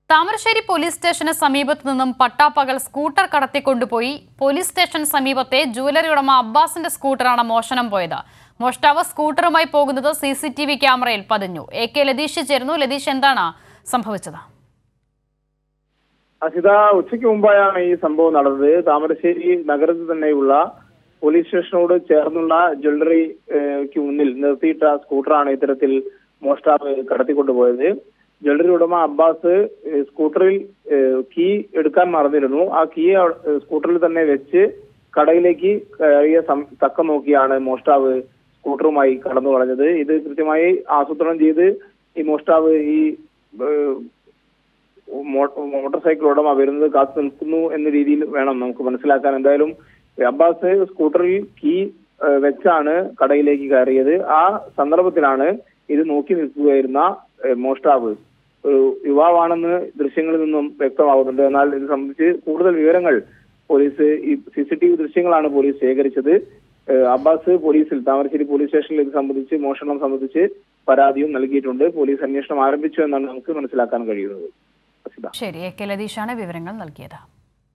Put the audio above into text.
Thamarassery police സ്റ്റേഷന് സമീപത്ത് നിന്നും പട്ടാപ്പകൽ സ്കൂട്ടർ കടത്തിക്കൊണ്ടുപോയി പോലീസ് സ്റ്റേഷൻ സമീപത്തെ ജുവലറി ഉടമ അബ്ബാസിന്റെ സ്കൂട്ടറാണ് മോഷണം പോയത് മോഷ്ടാവ് സ്കൂട്ടറുമായി പോകുന്നത് സി സി ടി വി ക്യാമറയിൽ പതിഞ്ഞു എ കെ ലതീഷ് ചേർന്നു ലതീഷ് എന്താണ് സംഭവിച്ചത് അസിത ഉച്ചയ്ക്ക് മുമ്പായാണ് ഈ സംഭവം നടന്നത് താമരശ്ശേരി നഗരത്തിൽ തന്നെയുള്ള പോലീസ് സ്റ്റേഷനോട് ചേർന്നുള്ള ജ്വല്ലറിക്ക് മുന്നിൽ നിർത്തിയിട്ട സ്കൂട്ടറാണ് ഇത്തരത്തിൽ മോഷ്ടാവ് കടത്തിക്കൊണ്ടുപോയത് ജ്വല്ലറി ഉടമ അബ്ബാസ് ഏഹ്, സ്കൂട്ടറിൽ ഏഹ്, കീ എടുക്കാൻ മറന്നിരുന്നു ആ കീ അവ- ഏഹ്, സ്കൂട്ടറിൽ തന്നെ വെച്ച് കടയിലേക്ക് കയറിയ സം- തക്കം നോക്കിയാണ് മോഷ്ടാവ് സ്കൂട്ടറുമായി കടന്നു കളഞ്ഞത് ഇത് കൃത്യമായി ആസൂത്രണം ചെയ്ത് ഈ മോഷ്ടാവ് ഈ ഏഹ്, മോ- മോട്ടോർ സൈക്കിൾ ഉടമ വരുന്നത് കാത്തു നിൽക്കുന്നു എന്ന രീതിയിൽ വേണം നമുക്ക് മനസ്സിലാക്കാൻ എന്തായാലും അബ്ബാസ് സ്കൂട്ടറിൽ കീ ഏഹ്, വെച്ചാണ് കടയിലേക്ക് കയറിയത് ആ സന്ദർഭത്തിലാണ് ഇത് നോക്കി നിൽക്കുകയായിരുന്ന ഏഹ്, മോഷ്ടാവ് ഒരു യുവാവാണെന്ന് ദൃശ്യങ്ങളിൽ നിന്നും വ്യക്തമാകുന്നുണ്ട് എന്നാൽ ഇത് സംബന്ധിച്ച് കൂടുതൽ വിവരങ്ങൾ പോലീസ് ഈ സി സി ടി വി ദൃശ്യങ്ങളാണ് പോലീസ് ശേഖരിച്ചത് ഏഹ്, അബ്ബാസ് പോലീസിൽ താമരശ്ശേരി പോലീസ് സ്റ്റേഷനിൽ ഇത് സംബന്ധിച്ച് മോഷണം സംബന്ധിച്ച് പരാതിയും നൽകിയിട്ടുണ്ട് പോലീസ് അന്വേഷണം ആരംഭിച്ചു എന്നാണ് നമുക്ക് മനസ്സിലാക്കാൻ കഴിയുന്നത് അസിത ശരി എ കെ ലതീഷാണ് വിവരങ്ങൾ നൽകിയത്